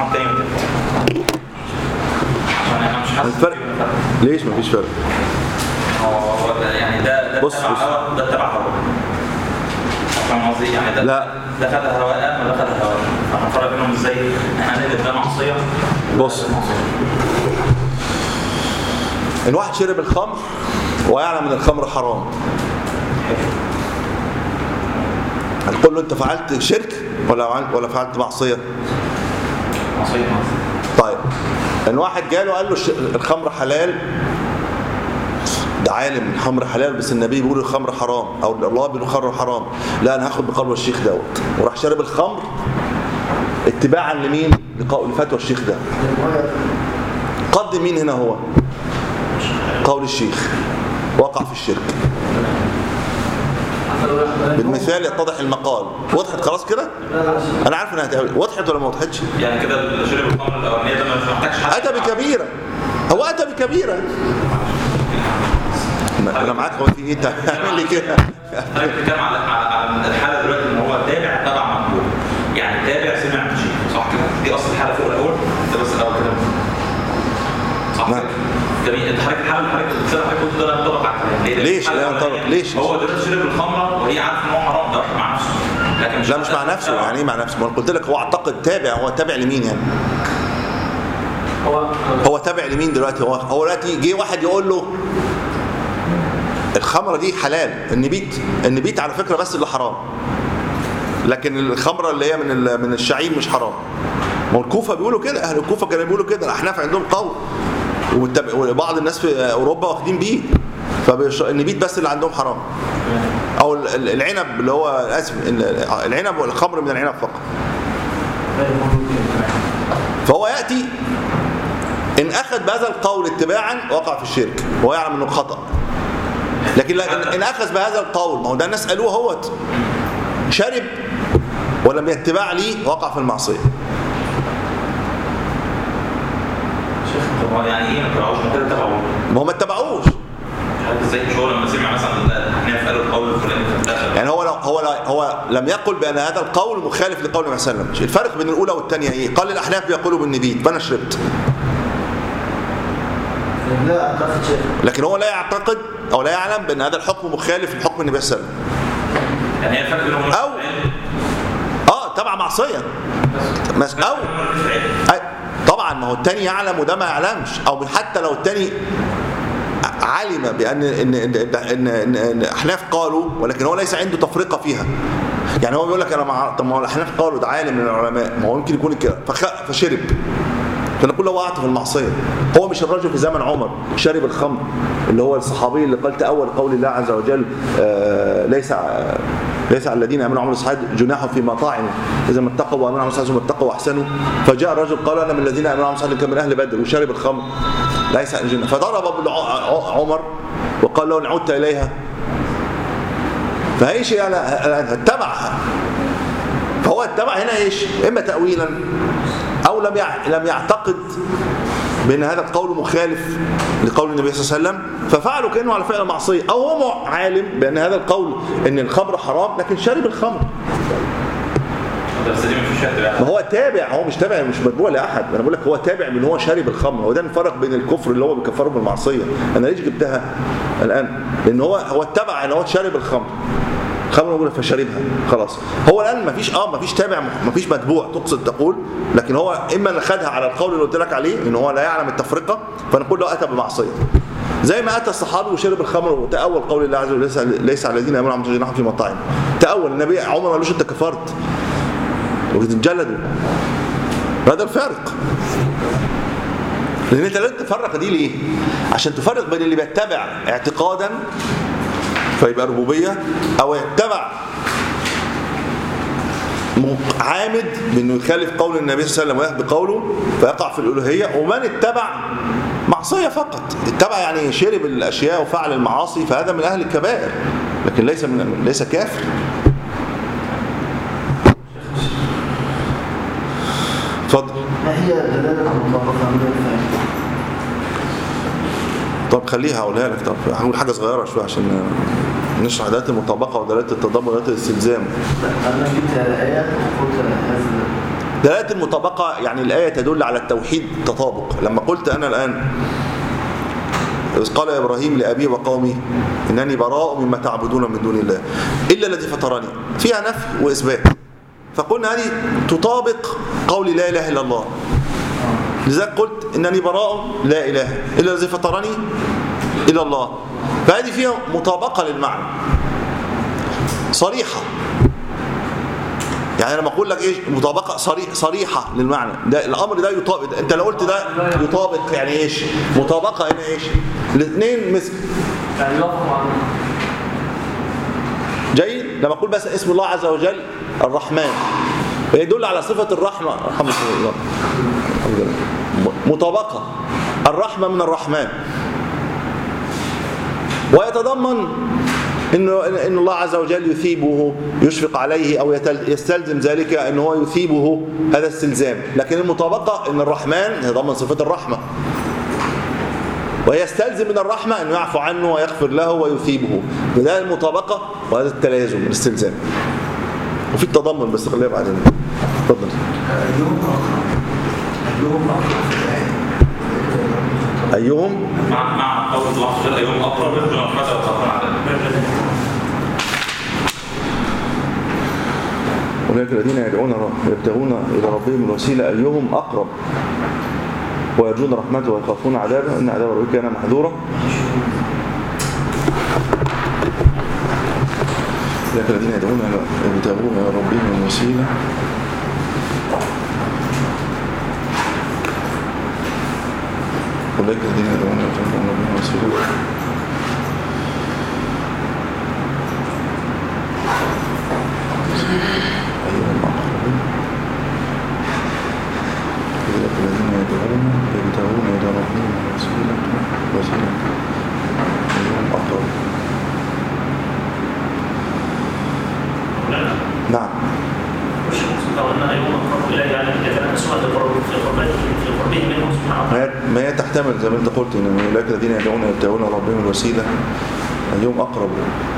الثاني والثالث عشان انا مش حاسس الفرق ليش مفيش فرق هو هو ده يعني ده ده بص- تبع بص. هوا ده تبع هوا فاهم قصدي يعني ده لا. ده خد هواء وده خد هواء فهنفرق بينهم ازاي احنا هنقلب ده معصيه بص. ده معصية. ان واحد شرب الخمر ويعلم ان الخمر حرام هتقول له انت فعلت شرك ولا عملت- ولا فعلت معصيه معصيه معصيه طيب ان واحد جاله قال له الش- الخمر حلال ده عالم الخمر حلال بس النبي بيقول الخمر حرام او الله بيقول الخمر حرام لا انا هاخد بقول الشيخ دوت وراح شارب الخمر اتباعا لمين لقول لفتوى الشيخ ده قدم مين هنا هو قول الشيخ وقع في الشرك بالمثال يتضح المقال وضحت خلاص كده انا عارف انها هتقابل وضحت ولا ما وضحتش يعني كده اللي شرب الخمر الاولانيه ده ما محتاجش حد اتى بكبيره هو اتى بكبيره ما انا معاك هو في ايه تعمل لي كده حضرتك بتتكلم على على على الحاله دلوقتي ان هو تابع تبع مقبول يعني تابع سمع من شيخ صح كده دي اصل الحاله فوق الاول ده بس الاول كده صح نعم. كده جميل انت حضرتك الحاله اللي حضرتك بتسال حضرتك قلت ده لا ينطبق على الكلام ليه؟ لأن ليش الحالة لا ينطبق؟ الأولانية ليش؟ هو دلوقتي شرب الخمره وهي عارف ان هو حرام ده واحد مع نفسه لكن لا مش مع نفسه يعني ايه مع نفسه ما انا قلت لك هو اعتقد تابع هو تابع لمين يعني هو هو تابع لمين دلوقتي هو هو دلوقتي جه واحد يقول له الخمره دي حلال النبيت النبيت على فكره بس اللي حرام لكن الخمره اللي هي من ال- من الشعير مش حرام ما هو الكوفه بيقولوا كده اهل الكوفه كانوا بيقولوا كده الاحناف عندهم قول والتب- وبعض الناس في اوروبا واخدين بيه فالنبيت بس اللي عندهم حرام او ال- ال- العنب اللي هو اسف ال- العنب والخمر من العنب فقط فهو ياتي ان اخذ بهذا القول اتباعا وقع في الشرك وهو يعلم انه خطا لكن لا- ان اخذ بهذا القول ما هو ده الناس قالوه هوت شرب ولم يتبع لي وقع في المعصيه شيخ طب هو يعني ايه ما تبعوش ما كده تبعوه ما هو ما اتبعوش حضرتك ازاي مش هو لما سمع مثلا الاحناف قالوا القول الفلاني فدخل يعني هو لو هو لو هو لم يقل بان هذا القول مخالف لقول النبي صلى الله عليه وسلم الفرق بين الاولى والثانيه ايه قال الاحناف بيقولوا بالنبيت فانا شربت لا اعتقد شيء لكن هو لا يعتقد او لا يعلم بان هذا الحكم مخالف لحكم النبي صلى الله عليه وسلم يعني هي الفرق بينهم أو- اه تبع معصيه مس او أي- طبعا ما هو التاني يعلم وده ما يعلمش او حتى لو التاني علم بان ان ان ان, إن, إن احناف قالوا ولكن هو ليس عنده تفرقه فيها يعني هو بيقول لك انا مع طب ما هو الاحناف قالوا ده عالم من العلماء ما هو يمكن يكون كده فخ... فشرب فنقول له وقعت في المعصيه هو مش الرجل في زمن عمر شرب الخمر اللي هو الصحابي اللي قال تاول قول الله عز وجل آه ليس آه ليس على الذين امنوا وعملوا الصالحات جناح فيما طاعنوا اذا ما اتقوا وامنوا وعملوا الصالحات ثم اتقوا واحسنوا فجاء الرجل قال انا من الذين امنوا وعملوا الصالحات كان من اهل بدر وشرب الخمر ليس على الجنه فضرب ابو الع- ع- عمر وقال له ان عدت اليها فايش يعني اتبعها فهو اتبع هنا ايش اما تاويلا او لم يع- لم يعتقد بان هذا القول مخالف لقول النبي صلى الله عليه وسلم ففعله كانه على فعل معصيه او هو عالم بان هذا القول ان الخمر حرام لكن شرب الخمر بس دي مفيش فيها اتباع ما هو تابع هو مش تابع مش متبوع لاحد انا بقول لك هو تابع من هو شارب الخمر وده الفرق بين الكفر اللي هو بيكفره بالمعصيه انا ليش جبتها الان لان هو هو اتبع ان هو شارب الخمر خمر موجوده فشربها خلاص هو الان ما فيش اه ما فيش تابع ما فيش متبوع تقصد تقول لكن هو اما اللي خدها على القول اللي قلت لك عليه ان هو لا يعلم التفرقه فنقول له اتى بمعصيه زي ما اتى الصحابي وشرب الخمر وتاول قول الله عز وجل ليس ليس على الذين امنوا وعملوا جناح في مطاعم تاول النبي عمر ما قالوش انت كفرت وتتجلدوا هذا الفرق لان انت لازم تفرق دي ليه عشان تفرق بين اللي بيتبع اعتقادا فيبقى ربوبيه او يتبع م- عامد بانه يخالف قول النبي صلى الله عليه وسلم ويهدي قوله فيقع في الالوهيه ومن اتبع معصيه فقط اتبع يعني شرب الاشياء وفعل المعاصي فهذا من اهل الكبائر لكن ليس من ليس كافر اتفضل ما هي دلالة المطابقة من الفهم؟ طب خليها اقولها لك طب هقول حاجه صغيره شويه عشان نشرح دلاله المطابقه ودلاله التضامن ودلاله الاستلزام لا، أنا جبت آيات وقلت هذا دلالة المطابقة يعني الآية تدل على التوحيد تطابق لما قلت أنا الآن إذ قال إبراهيم لأبيه وقومه إنني براء مما تعبدون من دون الله إلا الذي فطرني فيها نفي وإثبات فقلنا هذه تطابق قول لا إله إلا الله لذلك قلت إنني براء لا إله إلا الذي فطرني إلى الله فهذه فيها مطابقة للمعنى صريحة يعني لما اقول لك ايش مطابقه صريح صريحه للمعنى ده الامر ده يطابق انت لو قلت ده يطابق يعني ايش مطابقه هنا ايش الاثنين مثل يعني يوافق مع جيد لما اقول بس اسم الله عز وجل الرحمن يدل على صفه الرحمه رحمه الله الحمد لله. مطابقه الرحمه من الرحمن ويتضمن انه ان الله عز وجل يثيبه يشفق عليه او يتل- يستلزم ذلك ان هو يثيبه هذا استلزام لكن المطابقه ان الرحمن يتضمن صفه الرحمه ويستلزم من الرحمه انه يعفو عنه ويغفر له ويثيبه وده المطابقه وهذا التلازم الاستلزام وفي التضمن بس خليها بعدين اتفضل أيهم أقرب أيهم أقرب في الآية ايهم مع مع قول الله عز وجل ايهم اقرب يرجون رحمته ويخافون عذابه أولئك الذين يدعون رب- يبتغون إلى ربهم الوسيلة أيهم أقرب ويرجون رحمته ويخافون عذابه إن عذاب ربك كان محذورا أولئك الذين يدعون إلى- يبتغون إلى ربهم الوسيلة أولئك الذين يدعون يبتغون إلى ربهم الوسيلة أيهم أقرب أولئك الذين يدعون يبتغون إلى ربهم الوسيلة وسيلة أيهم أقرب نعم مش لو ان ايوم اقرب اليه يعني يتنافسون في قرب في قربه في قربه منه سبحانه ما وتعالى هي, ما هي تحتمل زي ما انت قلت ان اولئك الذين يدعون يبتغون إلى ربهم الوسيله ايهم اقرب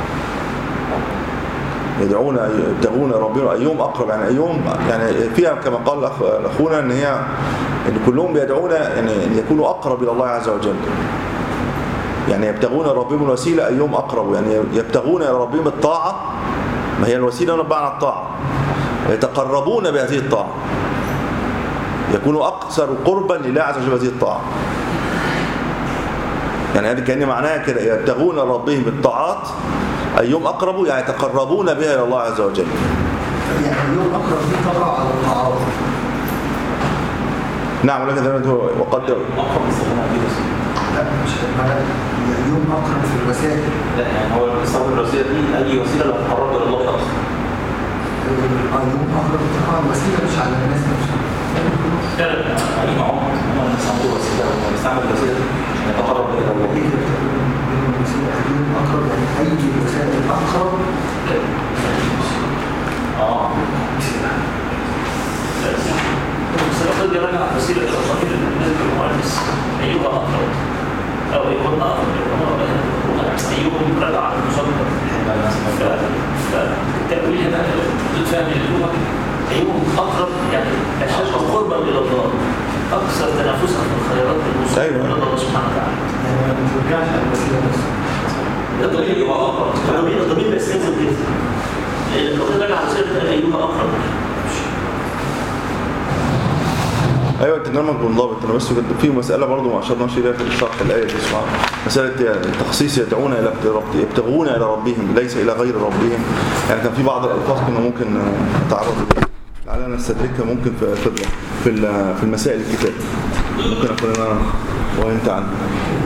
يدعون يبتغون إلى ربهم ايهم اقرب يعني ايهم يعني فيها كما قال الأخ- اخونا ان هي ان كلهم بيدعون يعني ان يكونوا اقرب الى الله عز وجل يعني يبتغون إلى ربهم الوسيله ايهم اقرب يعني يبتغون الى ربهم الطاعه ما هي الوسيله بمعنى الطاعه يتقربون بهذه الطاعه يكونوا أكثر قربا لله عز وجل بهذه الطاعة يعني هذه كأن معناها كده يبتغون ربهم بالطاعات أيهم أقرب يعني يتقربون بها إلى الله عز وجل يعني أيهم أقرب دي تقع على الطاعات نعم ولكن زي ما تقول وقدر اقرب استخدام دي بس لا مش معناها أيهم أقرب في الوسائل لا يعني هو استخدام الوسيله دي اي وسيله لا تقرب الى الله اكثر أيهم أقرب تقع على الوسيلة مش على الناس نفسها يعني ما هم هم بيستعملوا وسيله هم بيستعملوا الوسيله دي عشان يتقرب الى الله أيهم أقرب يعني أي وسائل أقرب اه سنقضي رجع وسيله الضمير بالنسبه للمؤنث ايها اقرب او ايهن اقرب ايهم رجع على المصدر فالتأويل هنا الفهم اللغة أيهم أقرب يعني أشد قربا إلى الله أكثر تنافسا في الخيرات بالوصول أيوة. إلى الله سبحانه وتعالى يعني ما بترجعش على الوسيلة بس الضمير يبقى أقرب الضمير الضمير بيستلزم كده لأن القضية راجعة على سيرة أيهما أقرب ايوه انت نعمل منضبط انا بس كنت في مساله برضو ما اشرناش اليها في شرح الايه دي سبحان مساله التخصيص يدعون الى رب- يبتغون الى ربهم ليس الى غير ربهم يعني كان في بعض الالفاظ كنا ممكن نتعرض لها لعلنا نستدركها ممكن في في ال- في ال- في المسائل الكتاب ممكن اكون انا وانت عنها